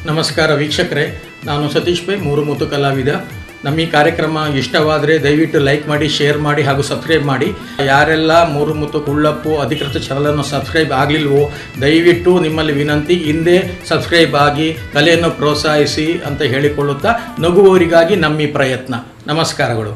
ನಮಸ್ಕಾರ ವೀಕ್ಷಕರೇ ನಾನು ಸತೀಶ್ ಪೈ ಮೂರು ಮುತ್ತು ಕಲಾವಿದ ನಮ್ಮ ಈ ಕಾರ್ಯಕ್ರಮ ಇಷ್ಟವಾದರೆ ದಯವಿಟ್ಟು ಲೈಕ್ ಮಾಡಿ ಶೇರ್ ಮಾಡಿ ಹಾಗೂ ಸಬ್ಸ್ಕ್ರೈಬ್ ಮಾಡಿ ಯಾರೆಲ್ಲ ಮೂರು ಮುತ್ತು ಕುಳ್ಳಪ್ಪು ಅಧಿಕೃತ ಚಾನಲನ್ನು ಸಬ್ಸ್ಕ್ರೈಬ್ ಆಗಲಿಲ್ವೋ ದಯವಿಟ್ಟು ನಿಮ್ಮಲ್ಲಿ ವಿನಂತಿ ಹಿಂದೆ ಸಬ್ಸ್ಕ್ರೈಬ್ ಆಗಿ ಕಲೆಯನ್ನು ಪ್ರೋತ್ಸಾಹಿಸಿ ಅಂತ ಹೇಳಿಕೊಳ್ಳುತ್ತಾ ನಗುವವರಿಗಾಗಿ ನಮ್ಮ ಈ ಪ್ರಯತ್ನ ನಮಸ್ಕಾರಗಳು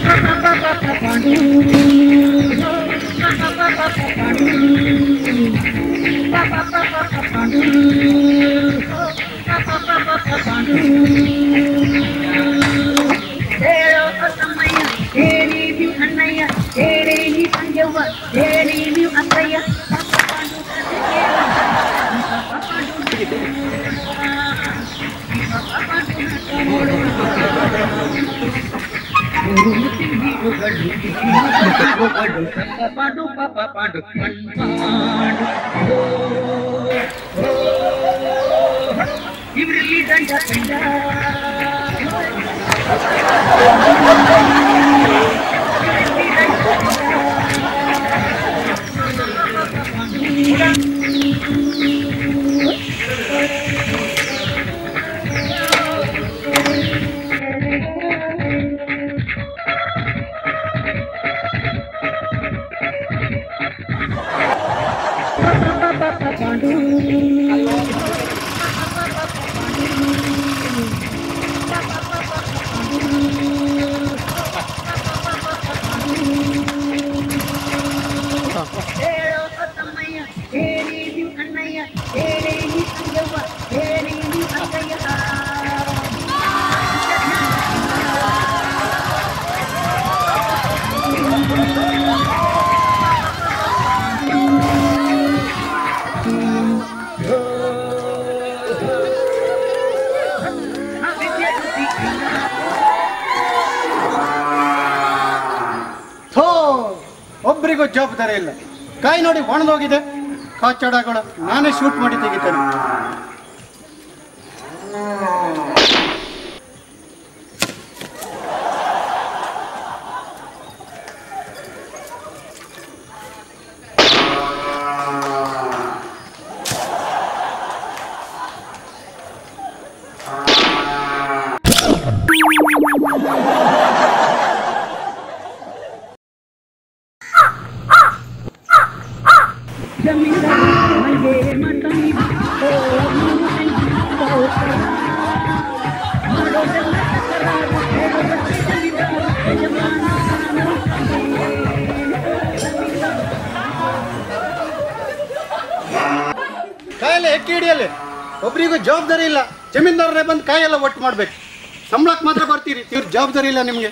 ಹೇಳೋ ತಮ್ಮಯ್ಯ ಹೇಳಿ ನೀವು ಅಣ್ಣಯ್ಯ ಹೇಳಿ ನೀ ಸಂಜವ್ವ ಹೇಳಿ ನೀವು ಅಕ್ಕಯ್ಯ ಪಾಡು ಪಾಪ ಪಾಡು ಇವರಲ್ಲಿ ದಂಡ ದಂಡ ಹೇಳೋ ತಮ್ಮಯ್ಯ ಹೇಳಿ ನೀವು ಅಣ್ಣಯ್ಯ ಹೇಳಿ ನೀ ಸಂಜವ್ವ ಹೇಳಿ ನೀವು ಅಕ್ಕಯ್ಯ ಥೋ ಒಬ್ಬರಿಗೂ ಜವಾಬ್ದಾರಿ ಇಲ್ಲ ಕಾಯಿ ನೋಡಿ ಒಣದೋಗಿದೆ ಕಾಚಡಗಳು ನಾನೇ ಶೂಟ್ ಮಾಡಿ ತೆಗಿತೇನೆ ಕಾಯೆಲ್ಲ ಎಕ್ಕಿ ಹಿಡಿಯಲ್ಲ ಒಬ್ರಿಗೂ ಜವಾಬ್ದಾರಿ ಇಲ್ಲ ಜಮೀನ್ದಾರರೇ ಬಂದು ಕಾಯೆಲ್ಲ ಒಟ್ಟು ಮಾಡ್ಬೇಕು ಸಂಬಳಕ್ಕೆ ಮಾತ್ರ ಬರ್ತೀರಿ ಇವ್ರ ಜವಾಬ್ದಾರಿ ಇಲ್ಲ ನಿಮಗೆ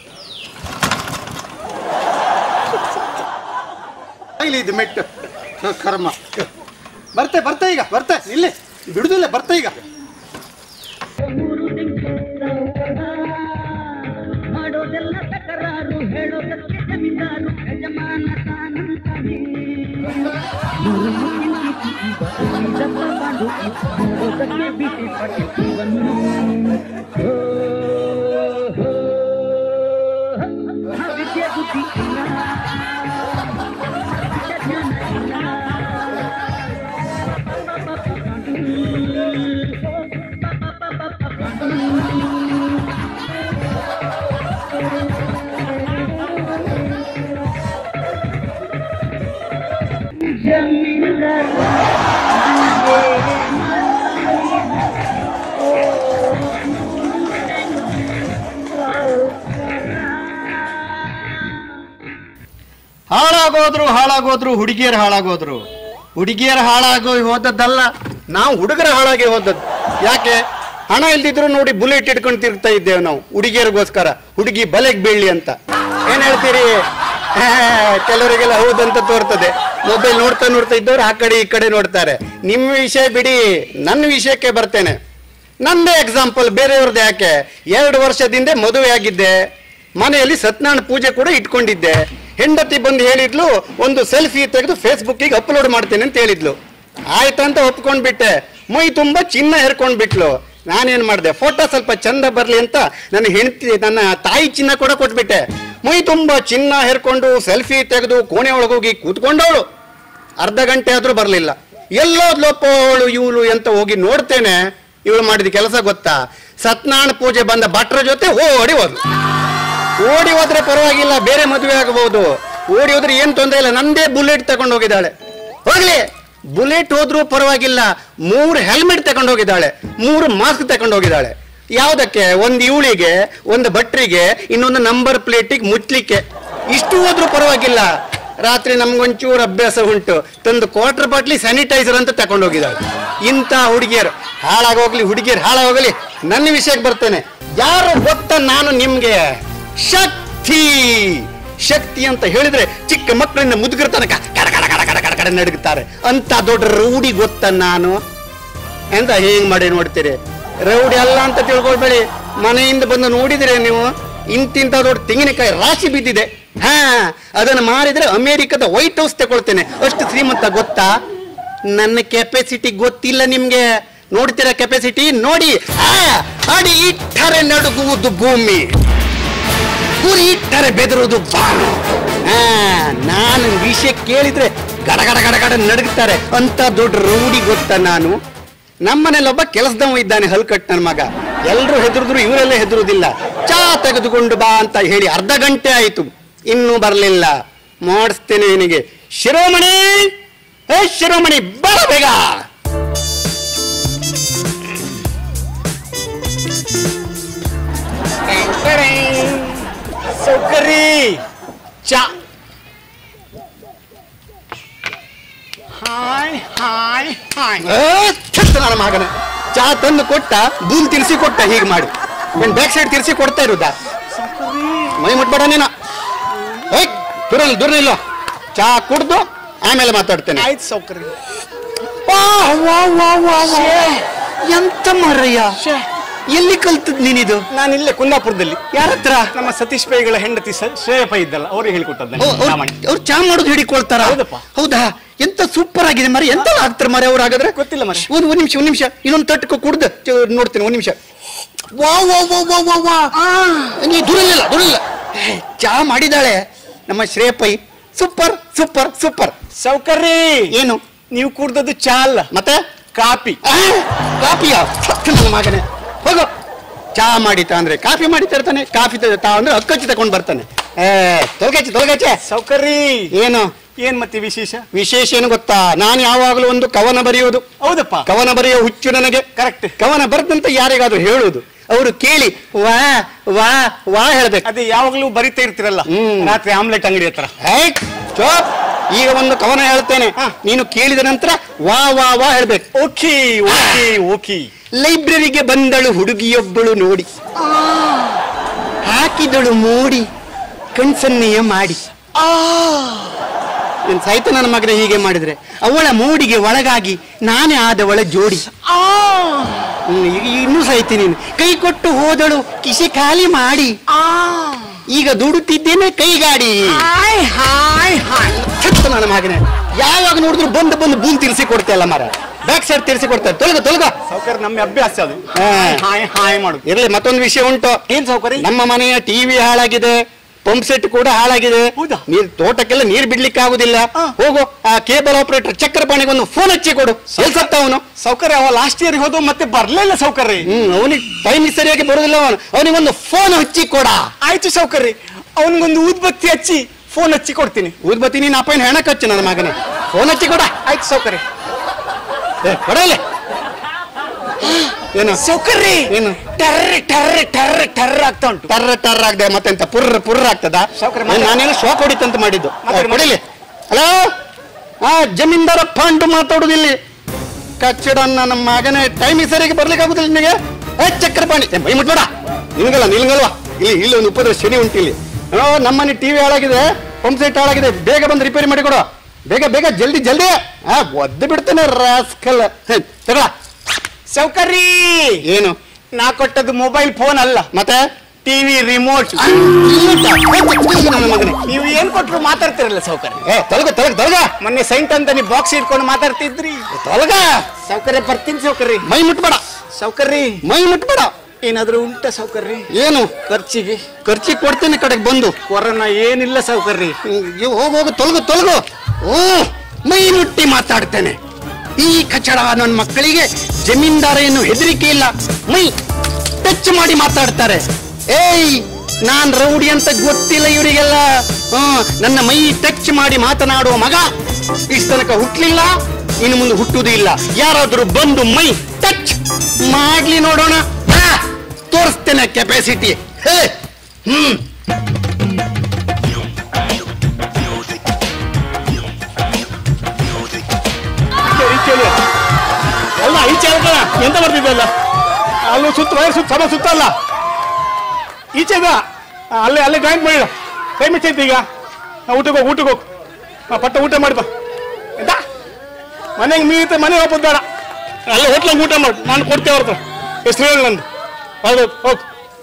ಇಲ್ಲಿ ಇದು ಮೆಟ್ಟು ಹ, ಕರ್ಮ ಬರ್ತೆ ಬರ್ತೆ ಈಗ ಬರ್ತೆ ಇಲ್ಲಿ ಬಿಡುದಿಲ್ಲ ಬರ್ತೆ ಈಗ ಮಾಡೋದೆಲ್ಲ ತಕರಾರು ಹೇಳೋದಕ್ಕೆ ಜಮೀನ್ದಾರು ಯಜಮಾನ ತಾನಂತಾನೆ ಮಾಡೋದಕ್ಕೆ ಬಿಸಿ ಪಟ್ಟಿವನ್ನು ವಿದ್ಯೆ ಬುದ್ಧಿ ಇಲ್ಲ ಜ್ಞಾನ ಇಲ್ಲ ಜಮೀನ್ದಾರ ಹಾಳಾಗೋದ್ರು ಹಾಳಾಗೋದ್ರು ಹುಡುಗಿಯರು ಹಾಳಾಗೋದ್ರು ಹುಡುಗಿಯರು ಹಾಳಾಗೋ ಹೋದದ್ದಲ್ಲ ನಾವು ಹುಡುಗರ ಹಾಳಾಗಿ ಹೋದದ್ದು ಯಾಕೆ ಹಣ ಇಲ್ದಿದ್ರು ನೋಡಿ ಬುಲೆಟ್ ಇಟ್ಕೊಂಡು ತಿರುಗ್ತಾ ಇದ್ದೇವೆ ನಾವು ಹುಡುಗಿಯರಿಗೋಸ್ಕರ ಹುಡುಗಿ ಬಲೆಗೆ ಬೀಳಲಿ ಅಂತ ಏನ್ ಹೇಳ್ತೀರಿ ಹೇ, ಕೆಲವರಿಗೆಲ್ಲ ಹೌದಂತ ತೋರ್ತದೆ ಮೊಬೈಲ್ ನೋಡ್ತಾ ನೋಡ್ತಾ ಇದ್ದವ್ರು ಆ ಕಡೆ ಈ ಕಡೆ ನೋಡ್ತಾರೆ ನಿಮ್ಮ ವಿಷಯ ಬಿಡಿ ನನ್ನ ವಿಷಯಕ್ಕೆ ಬರ್ತೇನೆ ನಂದೇ ಎಕ್ಸಾಂಪಲ್ ಬೇರೆಯವ್ರದ್ದು ಯಾಕೆ ಎರಡು ವರ್ಷದಿಂದ ಮದುವೆ ಆಗಿದ್ದೆ ಮನೆಯಲ್ಲಿ ಸತ್ಯನಾರಾಯಣ ಪೂಜೆ ಕೂಡ ಇಟ್ಕೊಂಡಿದ್ದೆ ಹೆಂಡತಿ ಬಂದು ಹೇಳಿದ್ಲು ಒಂದು ಸೆಲ್ಫಿ ತೆಗೆದು ಫೇಸ್ಬುಕ್ಕಿಗೆ ಅಪ್ಲೋಡ್ ಮಾಡ್ತೇನೆ ಅಂತ ಹೇಳಿದ್ಲು ಆಯ್ತಂತ ಒಪ್ಕೊಂಡ್ಬಿಟ್ಟೆ ಮೈ ತುಂಬ ಚಿನ್ನ ಹೆರ್ಕೊಂಡ್ ಬಿಟ್ಲು ನಾನೇನ್ ಮಾಡಿದೆ ಫೋಟೋ ಸ್ವಲ್ಪ ಚಂದ ಬರ್ಲಿ ಅಂತ ನನ್ನ ಹೆಂಡತಿ ನನ್ನ ತಾಯಿ ಚಿನ್ನ ಕೂಡ ಕೊಟ್ಬಿಟ್ಟೆ ಮೈ ತುಂಬ ಚಿನ್ನ ಹೆರ್ಕೊಂಡು ಸೆಲ್ಫಿ ತೆಗೆದು ಕೋಣೆ ಒಳಗೋಗಿ ಕೂತ್ಕೊಂಡವಳು ಅರ್ಧ ಗಂಟೆ ಆದ್ರೂ ಬರಲಿಲ್ಲ ಎಲ್ಲೋದ್ಲಪ್ಪ ಅವಳು ಇವಳು ಅಂತ ಹೋಗಿ ನೋಡ್ತೇನೆ ಇವಳು ಮಾಡಿದ ಕೆಲಸ ಗೊತ್ತಾ ಸತ್ಯನಾರಾಯಣ ಪೂಜೆ ಬಂದ ಭಟ್ರ ಜೊತೆ ಓಡಿ ಹೋದ್ಲು ಓಡಿ ಹೋದ್ರೆ ಪರವಾಗಿಲ್ಲ ಬೇರೆ ಮದುವೆ ಆಗಬಹುದು ಓಡಿ ಹೋದ್ರೆ ಏನ್ ತೊಂದರೆ ಇಲ್ಲ ನಂದೇ ಬುಲೆಟ್ ತಗೊಂಡು ಹೋಗಿದ್ದಾಳೆ ಹೋಗ್ಲಿ ಬುಲೆಟ್ ಹೋದ್ರೂ ಪರವಾಗಿಲ್ಲ ಮೂರು ಹೆಲ್ಮೆಟ್ ತಗೊಂಡು ಹೋಗಿದ್ದಾಳೆ ಮೂರು ಮಾಸ್ಕ್ ತಗೊಂಡು ಹೋಗಿದ್ದಾಳೆ ಯಾವ್ದಕ್ಕೆ ಒಂದು ಇವಳಿಗೆ ಒಂದು ಭಟ್ರಿಗೆ ಇನ್ನೊಂದು ನಂಬರ್ ಪ್ಲೇಟಿಗೆ ಮುಚ್ಲಿಕ್ಕೆ ಇಷ್ಟು ಹೋದ್ರೂ ಪರವಾಗಿಲ್ಲ ರಾತ್ರಿ ನಮ್ಗೊಂಚೂರು ಅಭ್ಯಾಸ ಉಂಟು ತಂದು ಕ್ವಾರ್ಟರ್ ಬಾಟ್ಲಿ ಸ್ಯಾನಿಟೈಸರ್ ಅಂತ ತಗೊಂಡು ಹೋಗಿದ್ದಾಳೆ ಇಂಥ ಹುಡುಗಿಯರು ಹಾಳಾಗೋಗ್ಲಿ ಹುಡುಗಿಯರು ಹಾಳಾಗೋಗ್ಲಿ ನನ್ನ ವಿಷಯಕ್ಕೆ ಬರ್ತೇನೆ ಯಾರು ಗೊತ್ತ ನಾನು ನಿಮ್ಗೆ ಶಕ್ತಿ ಶಕ್ತಿ ಅಂತ ಹೇಳಿದ್ರೆ ಚಿಕ್ಕ ಮಕ್ಕಳಿಂದ ಮುದುಗರ ತನಕ ಕಡ ಕಡ ಕಡ ಕಡ ಕಡ ಕಡ ನಡುಗುತ್ತಾರೆ ಅಂತ ದೊಡ್ಡ ರೌಡಿ ಗೊತ್ತ ನಾನು ಎಂತ ಹೇಗ್ ಮಾಡಿ ನೋಡ್ತೀರಿ ರೌಡಿ ಅಲ್ಲ ಅಂತ ತಿಳ್ಕೊಳ್ಬೇಡಿ ಮನೆಯಿಂದ ಬಂದು ನೋಡಿದ್ರೆ ನೀವು ಇಂತಿಂತ ದೊಡ್ಡ ತೆಂಗಿನಕಾಯಿ ರಾಶಿ ಬಿದ್ದಿದೆ ಹಾ ಅದನ್ನು ಮಾರಿದ್ರೆ ಅಮೆರಿಕದ ವೈಟ್ ಹೌಸ್ ತಗೊಳ್ತೇನೆ ಅಷ್ಟು ಶ್ರೀಮಂತ ಗೊತ್ತಾ ನನ್ನ ಕೆಪಾಸಿಟಿ ಗೊತ್ತಿಲ್ಲ ನಿಮ್ಗೆ ನೋಡ್ತೀರಾ ಕೆಪಾಸಿಟಿ ನೋಡಿ ಆ, ಅಡಿ ಇಟ್ಟರೆ ನಡುಗುವುದು ಭೂಮಿ ಗುರಿ ಇಟ್ಟರೆ ಬೆದರುವುದು ಬಾನು ಆ, ನಾನು ವಿಷಯ ಕೇಳಿದ್ರೆ ಗಡ ಗಡ ಗಡ ಗಡ ನಡುಗುತ್ತಾರೆ ಅಂತ ದೊಡ್ಡ ರೌಡಿ ಗೊತ್ತಾ ನಾನು ನಮ್ಮನೇಲಿ ಒಬ್ಬ ಕೆಲಸದವ ಇದ್ದಾನೆ ಹಲ್ಕಟ್ ನನ್ನ ಮಗ ಎಲ್ಲರೂ ಹೆದರಿದ್ರು ಇವರೆಲ್ಲ ಹೆದರುವುದಿಲ್ಲ ಚಾ ತೆಗೆದುಕೊಂಡು ಬಾ ಅಂತ ಹೇಳಿ ಅರ್ಧ ಗಂಟೆ ಆಯಿತು ಇನ್ನೂ ಬರಲಿಲ್ಲ ಮಾಡಿಸ್ತೇನೆ ನಿನಗೆ ಶಿರೋಮಣಿ ಏ ಶಿರೋಮಣಿ ಬರ ಬೇಗ ಸೌಕರ್ಯ ಚಾ ಹಾಯ್ ಹಾಯ್ ಹಾಯ್ ಏ, ಛತ್ ನನ್ನ ಮಗನ ಚಾ ತಂದು ಕೊಟ್ಟ ಬೂಲ್ ತಿರ್ಸಿ ಕೊಟ್ಟ ಹೀಗೆ ಮಾಡಿ ಏನ್ ಬ್ಯಾಕ್ ಸೈಡ್ ತಿರ್ಸಿ ಕೊಡ್ತಾ ಇರುದಾ ಮೈ ಮುಟ್ಬೇಡ ನೀನು ಏಯ್ ದೂರ ನಿಲ್ಲು, ದೂರ ನಿಲ್ಲು ಚಾ ಕುಡ್ದು ಆಮೇಲೆ ಮಾತಾಡ್ತೇನೆ ಆಯ್ತು ಸೌಕರ್ಯ ವಾ, ವಾ, ವಾ, ವಾ, ವಾ. ಎಂತ ಮರಯ್ಯ ಎಲ್ಲಿ ಕಲ್ತದ್ ನೀನಿದು ನಾನು ಇಲ್ಲೇ ಕುಂದಾಪುರದಲ್ಲಿ ಯಾರ ಹತ್ರ ನಮ್ಮ ಸತೀಶ್ ಪೈಗಳ ಹೆಂಡತಿ ಸ- ಶ್ರೇಯಪ್ಪ ಇದ್ದಲ್ಲ ಅವ್ರಿಗೆ ಹೇಳಿಕೊಟ್ಟದ್ದ ಸಾಮಾನ್ಯ ಅವ್ರು ಚಾ ಮಾಡೋದು ಹಿಡಿಕೊಳ್ತಾರ ಹೌದಪ್ಪ. ಹೌದಾ ಎಂತ ಸೂಪರ್ ಆಗಿದೆ ಮರಿ ಎಂತ ಆಗ್ತಾರೆ ಮರಿ ಅವ್ರು ಹಾಗಾದ್ರೆ ಗೊತ್ತಿಲ್ಲ ಮರೆ. ಒಂದ್ ಒಂದ್ ನಿಮಿಷ ಒಂದ್ ನಿಮಿಷ ಇನ್ನೊಂದು ತಟ್ಟಕ ಕುಡ್ದು ಚ- ನೋಡ್ತೀನಿ ಒಂದ್ ನಿಮಿಷ ವಾ ವಾ ವಾ ವಾ ವಾ ವಾ ನೀ ದುರಲಿಲ್ಲ ದುರಲಿಲ್ಲ ಚಾ ಮಾಡಿದಾಳೆ ನಮ್ಮ ಶ್ರೇಯಪ್ಪೈ ಸೂಪರ್ ಸೂಪರ್ ಸೂಪರ್ ಸೌಕರ್ಯ ಏನು ನೀವು ಕುಡ್ದದ್ದು ಚಾ ಅಲ್ಲ ಮತ್ತೆ ಕಾಪಿ ಆ, ಕಾಫಿಯ ಸತ್ತು ನನ್ನ ಮಗನೇ ಹೋಗು ಚಾ ಮಾಡಿತ ಅಂದ್ರೆ ಕಾಫಿ ಮಾಡಿ ತರ್ತಾನೆ ಕಾಫಿ ತ- ತಾ ಅಂದ್ರೆ ಅಕ್ಕಚ್ಚಿ ತಗೊಂಡ್ ಬರ್ತಾನೆ ಏ ತೊಲಗಚ್ಚಿ ತೊಲಗಚ್ಚೆ ಸೌಕರ್ಯ ಏನು ಏನ್ ಮತ್ತೆ ವಿಶೇಷ ವಿಶೇಷ ಏನು ಗೊತ್ತಾ ನಾನು ಯಾವಾಗಲೂ ಒಂದು ಕವನ ಬರೆಯುವುದು ಹೌದಪ್ಪ ಕವನ ಬರೆಯೋ ಹುಚ್ಚು ನನಗೆ ಕರೆಕ್ಟ್ ಕವನ ಬರ್ದಂತ ಯಾರಿಗಾದ್ರೂ ಹೇಳುವುದು ಅವರು ಕೇಳಿ ವಾ ವಾ ವಾ ಹೇಳ್ಬೇಕು ಅದೇ ಯಾವಾಗ್ಲೂ ಬರಿತಾ ಇರ್ತಿರಲ್ಲ ಹ್ಮ್. ರಾತ್ರಿ ಆಮ್ಲೆಟ್ ಅಂಗಡಿ ಹತ್ರ ಏಯ್, ಚೋಪ್ ಈಗ ಒಂದು ಕವನ ಹೇಳ್ತೇನೆ ನೀನು ಕೇಳಿದ ನಂತರ ವಾ ವಾ ವಾ ಹೇಳ್ಬೇಕು ಓಕೆ ಓಕೆ ಓಕೆ ಲೈಬ್ರರಿಗೆ ಬಂದಳು ಹುಡುಗಿಯೊಬ್ಬಳು ನೋಡಿ ಹಾಕಿದಳು ಮೂಡಿ ಕಣ್ಸನ್ನೆಯ ಮಾಡಿ ನೀನ್ ಸಾಯ್ತು ನನ್ನ ಮಗನ ಹೀಗೆ ಮಾಡಿದ್ರೆ ಅವಳ ಮೂಡಿಗೆ ಒಳಗಾಗಿ ನಾನೇ ಆದವಳ ಜೋಡಿ ಹ್ಮ್, ಈಗ ಇನ್ನೂ ಸಾಯ್ತೀನಿ ನೀನು ಕೈ ಕೊಟ್ಟು ಹೋದಳು ಕಿಸೆ ಖಾಲಿ ಮಾಡಿ ಈಗ ದುಡುತ್ತಿದ್ದೇನೆ ಕೈಗಾಡಿ ಛತ್ತು ನನ್ನ ಮಗನೇ ಯಾವಾಗ ನೋಡಿದ್ರು ಬಂದು ಬಂದು ಬೂಲ್ ತಿರ್ಸಿ ಕೊಡ್ತೇಲ್ಲ ಮರ ಬ್ಯಾಕ್ ಸೈಡ್ ತಿರ್ಸಿ ಕೊಡ್ತಾರೆ ತೊಲಗ ತೊಲಗ ಸೌಕರ್ಯ ನಮ್ಮ ಅಭ್ಯಾಸ ಅದು ಹಾ. ಹಾಯ್ ಹಾಯ್ ಮಾಡುದು ಇರ್ಲಿ ಮತ್ತೊಂದು ವಿಷಯ ಉಂಟು ಏನ್ ಸೌಕರ್ಯ ನಮ್ಮ ಮನೆಯ ಟಿವಿ ಹಾಳಾಗಿದೆ ಪಂಪ್ ಸೆಟ್ ಕೂಡ ಹಾಳಾಗಿದೆ ಹೌದಾ? ನೀರ್ ತೋಟಕ್ಕೆಲ್ಲ ನೀರ್ ಬಿಡ್ಲಿಕ್ಕೆ ಆಗುದಿಲ್ಲ ಹಾ. ಹೋಗು ಆ ಕೇಬಲ್ ಆಪರೇಟರ್ ಚಕ್ರಪಾಣಿಗೆ ಒಂದು ಫೋನ್ ಹಚ್ಚಿ ಕೊಡು ಎಲ್ ಸತ್ತ ಅವನು ಸೌಕರ್ಯ ಅವ ಲಾಸ್ಟ್ ಇಯರ್ ಹೋದ ಮತ್ತೆ ಬರ್ಲಿಲ್ಲ ಸೌಕರ್ಯ ಹ್ಮ್ ಅವನಿಗೆ ಟೈಮ್ ಸರಿಯಾಗಿ ಬರುದಿಲ್ಲ ಅವನು ಅವನಿಗೆ ಒಂದು ಫೋನ್ ಹಚ್ಚಿ ಕೊಡ ಆಯ್ತು ಸೌಕರ್ಯ ಅವನಿಗೊಂದು ಊದ್ಬತ್ತಿ ಹಚ್ಚಿ ಫೋನ್ ಹಚ್ಚಿ ಕೊಡ್ತೀನಿ ಊದ್ಬತ್ತಿ ನೀನು ಅಪ್ಪನ ಹೆಣ ಕಚ್ಚು ನನ್ನ ಮಗನೇ ಫೋನ್ ಹಚ್ಚಿ ಕೊಡ ಆಯ್ತು ಸೌಕರ್ಯ ಏ, ಕೊಡ ಇಲ್ಲಿ. ಏನು ಸೌಕರ್ಯ ಏನು ಟರ್ರ ಟರ್ರ ಟರ್ರ ಟರ್ರ ಆಗ್ತಾ ಉಂಟು ಟರ್ರ ಟರ್ರ ಆಗದೆ ಮತ್ತೆಂತ ಪುರ್ರ ಪುರ್ರ ಆಗ್ತದ ಸಾವ್ಕಾರ, ಮಾತಾಡಿ. ನಾನೇನು ಶಾಕ್ ಹೊಡಿತಂತ ಮಾಡಿದ್ದು ಮಾತಾಡಿ, ಕೊಡಿಲಿ ಹಲೋ ಹಾ ಜಮೀನ್ದಾರ ಫಂಡ್ ಮಾತಾಡುದಿಲ್ಲಿ ಕಚ್ಚಡ ನನ್ನ ಮಗನೇ ಟೈಮ್ ಸರಿಯಾಗಿ ಬರ್ಲಿಕ್ಕೆ ಆಗುದಿಲ್ಲ ನಿನಗೆ ಏ ಚಕ್ರಪಾಣಿ ಏ, ಮೈ ಮುಟ್ಬೇಡ ನಿಲ್ಗಲ್ಲ ನಿಲ್ಗಲ್ವಾ ಇಲ್ಲಿ ಇಲ್ಲಿ ಒಂದು ಉಪದ್ರ ಶನಿ ಉಂಟು ಇಲ್ಲಿ ಏನೋ ನಮ್ಮನೆ ಟಿವಿ ಹಾಳಾಗಿದೆ ಪಂಪ್ ಸೆಟ್ ಹಾಳಾಗಿದೆ ಬೇಗ ಬಂದು ರಿಪೇರಿ ಮಾಡಿ ಕೊಡು ಬೇಗ ಬೇಗ ಜಲ್ದಿ ಜಲ್ದಿ ಹಾ ಒದ್ದು ಬಿಡ್ತೇನೆ ರಾಸ್ಕಲ್ ಹೇ, ತಗೊಳ ಸೌಕರ್ಯ ಏನು ನಾ ಕೊಟ್ಟದ್ದು ಮೊಬೈಲ್ ಫೋನ್ ಅಲ್ಲ ಮತ್ತೆ ಟಿವಿ ರಿಮೋಟ್ ಆ, ಇಲ್ಲಿಟ್ಟ. ಏ, ಚಕ್ರಪಾಣಿ ನನ್ನ ಮಗನೇ ನೀವು ಏನ್ ಕೊಟ್ರು ಮಾತಾಡ್ತಿರಲ್ಲ ಸೌಕರ್ಯ ಏ ತೊಲಗ ತೊಲಗ ತೊಲಗ ಮೊನ್ನೆ ಸೈಂಟ್ ಅಂತ ನೀವು ಬಾಕ್ಸ್ ಇಟ್ಕೊಂಡು ಮಾತಾಡ್ತಿದ್ರಿ ತೊಲಗ ಸೌಕರ್ಯ ಬರ್ತೀನಿ ಸೌಕರ್ಯ ಮೈ ಮುಟ್ಬೇಡ ಸೌಕರ್ಯ ಮೈ ಮುಟ್ಬೇಡ ಏನಾದ್ರೂ ಉಂಟ ಸೌಕರ್ಯ ಏನು ಖರ್ಚಿಗೆ ಖರ್ಚಿಗೆ ಕೊಡ್ತೇನೆ ಕಡೆಗೆ ಬಂದು ಕೊರೋನಾ ಏನಿಲ್ಲ ಸೌಕರ್ಯ ಹೋಗು ಹೋಗು ತೊಲಗು ತೊಲಗು ಓ ಮೈ ಮುಟ್ಟಿ ಮಾತಾಡ್ತೇನೆ ಈ ಕಚಡ ನನ್ನ ಮಕ್ಕಳಿಗೆ ಜಮೀನ್ದಾರ ಏನು ಹೆದರಿಕೆ ಇಲ್ಲ ಮೈ ಟಚ್ ಮಾಡಿ ಮಾತಾಡ್ತಾರೆ ಏಯ್ ನಾನ್ ರೌಡಿ ಅಂತ ಗೊತ್ತಿಲ್ಲ ಇವರಿಗೆಲ್ಲ ಹ್ಮ್ ನನ್ನ ಮೈ ಟಚ್ ಮಾಡಿ ಮಾತನಾಡುವ ಮಗ ಇಷ್ಟ ತನಕ ಹುಟ್ಲಿಲ್ಲ ಇನ್ನು ಮುಂದೆ ಹುಟ್ಟುವುದೂ ಇಲ್ಲ ಯಾರಾದ್ರೂ ಬಂದು ಮೈ ಟಚ್ ಮಾಡ್ಲಿ ನೋಡೋಣ ಆ, ತೋರಿಸ್ತೇನೆ ಕೆಪಾಸಿಟಿ ಹೇ ಹ್ಮ್ ಈಚೆಯಲ್ಲಿ ಅಲ್ಲ ಈಚೆ ಅಲ್ಲ ಎಂತ ಬರ್ತಿದ್ದಲ್ಲ ಅಲ್ಲೂ ಸುತ್ತ ವೈರ್ ಸುತ್ತ ಸಮ ಸುತ್ತ ಅಲ್ಲ ಈಚೆಗ ಆ, ಅಲ್ಲೇ ಅಲ್ಲೇ ಜಾಯಿಂಟ್ ಮಾಡಿ ಕೈ ಮಿಚ್ಚೈತಿ ಈಗ ಆ, ಊಟಕ್ಕೆ ಹೋಗು ಊಟಕ್ಕೆ ಹೋಗು ಆ, ಪಟ್ಟ ಊಟ ಮಾಡಿಪ್ಪ ಎಂತ ಮನೆಗೆ ಮೀತ ಮನೆಗೆ ಹೋಗ್ಬೋದು ಬೇಡ ಅಲ್ಲೇ ಹೋಟ್ಲಂಗೆ ಊಟ ಮಾಡು ನಾನು ಕೊಡ್ತೇವೆ ಅವ್ರ ಹತ್ರ ಹೆಸರು ಹೇಳಿ ನಂದು ಹೌದು ಹೋಗು